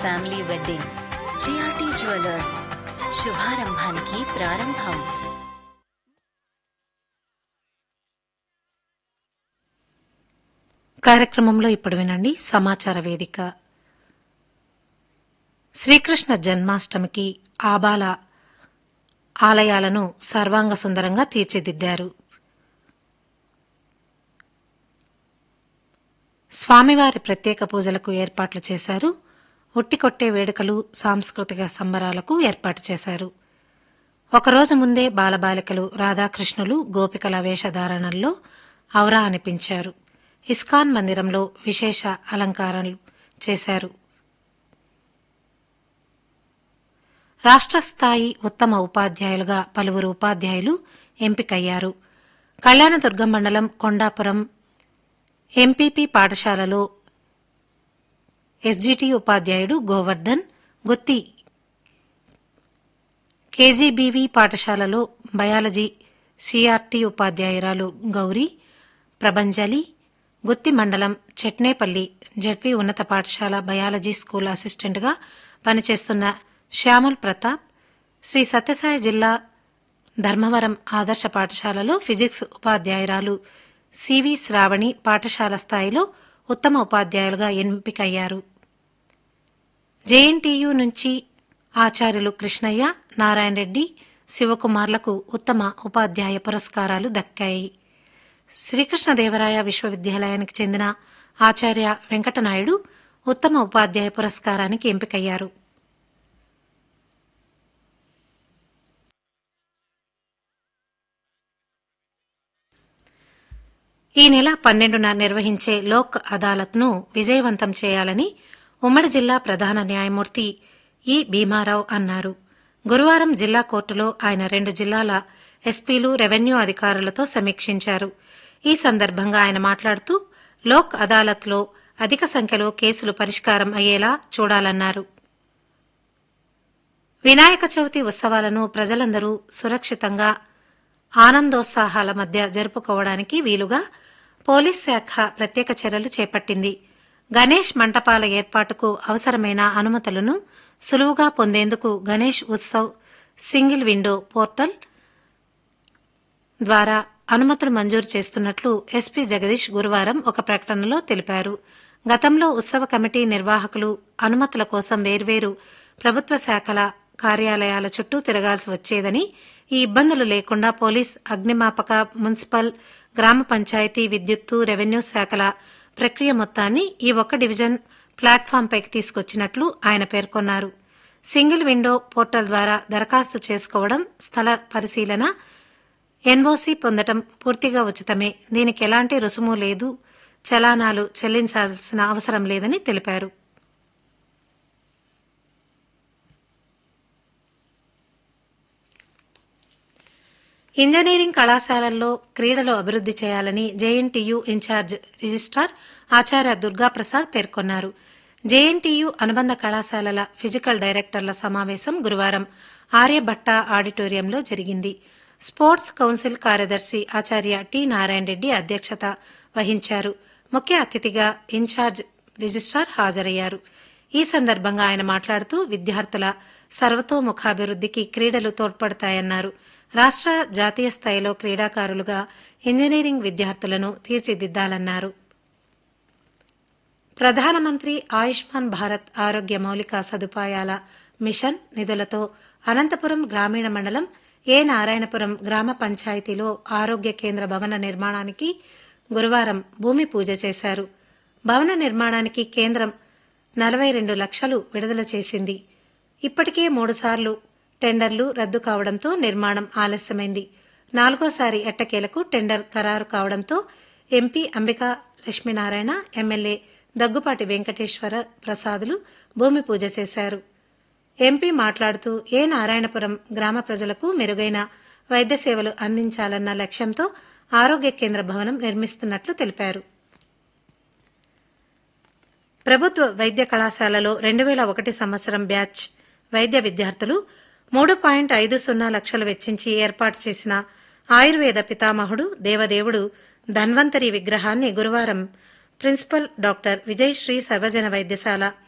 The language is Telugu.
ఫ్యామిలీ వెడ్డింగ్ జిఆర్టీ జ్యువెలర్స్ శుభారంభానికి ప్రారంభం కార్యక్రమంలో ఇప్పుడు వినండి సమాచార వేదిక శ్రీకృష్ణ జన్మాష్టమికి ఆబాల ఆలయాలను సర్వాంగ సుందరంగా తీర్చిదిద్దారు స్వామివారి ప్రత్యేక పూజలకు ఏర్పాట్లు చేశారు ఉట్టికొట్టే వేడుకలు సాంస్కృతిక సంబరాలకు ఏర్పాటు చేశారు ఒకరోజు ముందే బాలబాలికలు రాధాకృష్ణులు గోపికల వేషధారణల్లో ఔరా అనిపించారు ఇస్కాన్ మందిరంలో విశేష అలంకారాలు చేశారు రాష్ట్ర స్థాయి ఉత్తమ ఉపాధ్యాయులుగా పలువురు ఉపాధ్యాయులు ఎంపికయ్యారు కళ్యాణదుర్గం మండలం కొండాపురం ఎంపీపీ పాఠశాలలో ఎస్జిటి ఉపాధ్యాయుడు గోవర్ధన్ గుత్తి కేజీబీవీ పాఠశాలలో బయాలజీ సిఆర్టీ ఉపాధ్యాయురాలు గౌరీ ప్రభంజలి గుత్తి మండలం చెట్నేపల్లి జడ్పీ ఉన్నత పాఠశాల బయాలజీ స్కూల్ అసిస్టెంట్గా పనిచేస్తున్న శ్యాముల్ ప్రతాప్ శ్రీ సత్యసాయి జిల్లా ధర్మవరం ఆదర్శ పాఠశాలలో ఫిజిక్స్ ఉపాధ్యాయురాలు సివి శ్రావణి పాఠశాల స్థాయిలో ఉత్తమ ఉపాధ్యాయులుగా ఎంపికయ్యారు జేఎన్టీయు నుంచి ఆచార్యులు కృష్ణయ్య నారాయణ రెడ్డి శివకుమార్లకు ఉత్తమ ఉపాధ్యాయ పురస్కారాలు దక్కాయి శ్రీకృష్ణదేవరాయ విశ్వవిద్యాలయానికి చెందిన ఆచార్య వెంకటనాయుడు ఉత్తమ ఉపాధ్యాయ పురస్కారానికి ఎంపికయ్యారు ఈ నెల పన్నెండున నిర్వహించే లోక్ అదాలత్ను విజయవంతం చేయాలని ఉమ్మడి జిల్లా ప్రధాన న్యాయమూర్తి ఈ భీమారావు అన్నారు గురువారం జిల్లా కోర్టులో ఆయన రెండు జిల్లాల ఎస్పీలు రెవెన్యూ అధికారులతో సమీక్షించారు ఈ సందర్భంగా ఆయన మాట్లాడుతూ లోక్ అదాలత్లో అధిక సంఖ్యలో కేసులు పరిష్కారం అయ్యేలా చూడాలన్నారు వినాయక చవితి ఉత్సవాలను ప్రజలందరూ సురక్షితంగా ఆనందోత్సాహాల మధ్య జరుపుకోవడానికి వీలుగా పోలీస్ శాఖ ప్రత్యేక చర్యలు చేపట్టింది గణేష్ మంటపాల ఏర్పాటుకు అవసరమైన అనుమతులను సులువుగా పొందేందుకు Ganesh Utsav single window portal ద్వారా అనుమతులు మంజూరు చేస్తున్నట్లు ఎస్పీ జగదీష్ గురువారం ఒక ప్రకటనలో తెలిపారు గతంలో ఉత్సవ కమిటీ నిర్వాహకులు అనుమతుల కోసం వేర్వేరు ప్రభుత్వ శాఖల కార్యాలయాల చుట్టూ తిరగాల్సి వచ్చేదని ఈ ఇబ్బందులు లేకుండా పోలీస్ అగ్నిమాపక మున్సిపల్ గ్రామ పంచాయతీ విద్యుత్తు రెవెన్యూ శాఖల ప్రక్రియ మొత్తాన్ని ఈ ఒక్క డివిజన్ ప్లాట్ఫాంపైకి తీసుకొచ్చినట్లు ఆయన పేర్కొన్నారు సింగిల్ విండో పోర్టల్ ద్వారా దరఖాస్తు చేసుకోవడం స్థల పరిశీలన ఎన్ఓసీ పొందటం పూర్తిగా ఉచితమే దీనికి ఎలాంటి రుసుము లేదు చలానాలు చెల్లించాల్సిన అవసరం లేదని తెలిపారు ఇంజనీరింగ్ కళాశాలల్లో క్రీడలు అభివృద్ది చేయాలని జేఎన్టీయూ ఇన్ఛార్జ్ రిజిస్ట్రార్ ఆచార్య దుర్గాప్రసాద్ పేర్కొన్నారు జేఎన్టీయూ అనుబంధ కళాశాలల ఫిజికల్ డైరెక్టర్ల సమావేశం గురువారం ఆర్యభట్ట ఆడిటోరియంలో జరిగింది స్పోర్ట్స్ కౌన్సిల్ కార్యదర్శి ఆచార్య టి నారాయణ రెడ్డి అధ్యక్షత వహించారు ముఖ్య అతిథిగా ఇన్ఛార్జ్ రిజిస్ట్రార్ హాజరయ్యారు ఈ సందర్భంగా ఆయన మాట్లాడుతూ విద్యార్థుల సర్వతోముఖాభివృద్దికి క్రీడలు తోడ్పడతాయన్నారు రాష్ట్ర జాతీయ స్థాయిలో క్రీడాకారులుగా ఇంజనీరింగ్ విద్యార్థులను తీర్చిదిద్దాలన్నారు ప్రధానమంత్రి ఆయుష్మాన్ భారత్ ఆరోగ్య మౌలిక సదుపాయాల మిషన్ నిధులతో అనంతపురం గ్రామీణ మండలం ఏ నారాయణపురం గ్రామ పంచాయతీలో ఆరోగ్య కేంద్ర భవన నిర్మాణానికి గురువారం భూమి పూజ చేశారు భవన నిర్మాణానికి కేంద్రం నలభై రెండు లక్షలు విడుదల చేసింది ఇప్పటికే మూడుసార్లు టెండర్లు రద్దు కావడంతో నిర్మాణం ఆలస్యమైంది నాలుగోసారి ఎట్టకేలకు టెండర్ ఖరారు కావడంతో ఎంపీ అంబికా లక్ష్మీనారాయణ ఎమ్మెల్యే దగ్గుపాటి వెంకటేశ్వర ప్రసాదులు భూమి పూజ చేశారు ఎంపీ మాట్లాడుతూ ఏ నారాయణపురం గ్రామ ప్రజలకు మెరుగైన వైద్య సేవలు అందించాలన్న లక్ష్యంతో ఆరోగ్య కేంద్ర భవనం నిర్మిస్తున్నట్లు తెలిపారు ప్రభుత్వ వైద్య కళాశాలలో రెండు వేల ఒకటి సంవత్సరం బ్యాచ్ వైద్య విద్యార్థులు మూడు పాయింట్ ఐదు సున్నా లక్షలు వెచ్చించి ఏర్పాటు చేసిన ఆయుర్వేద పితామహుడు దేవదేవుడు ధన్వంతరి విగ్రహాన్ని గురువారం ప్రిన్సిపల్ డాక్టర్ విజయశ్రీ సర్వజన వైద్యశాల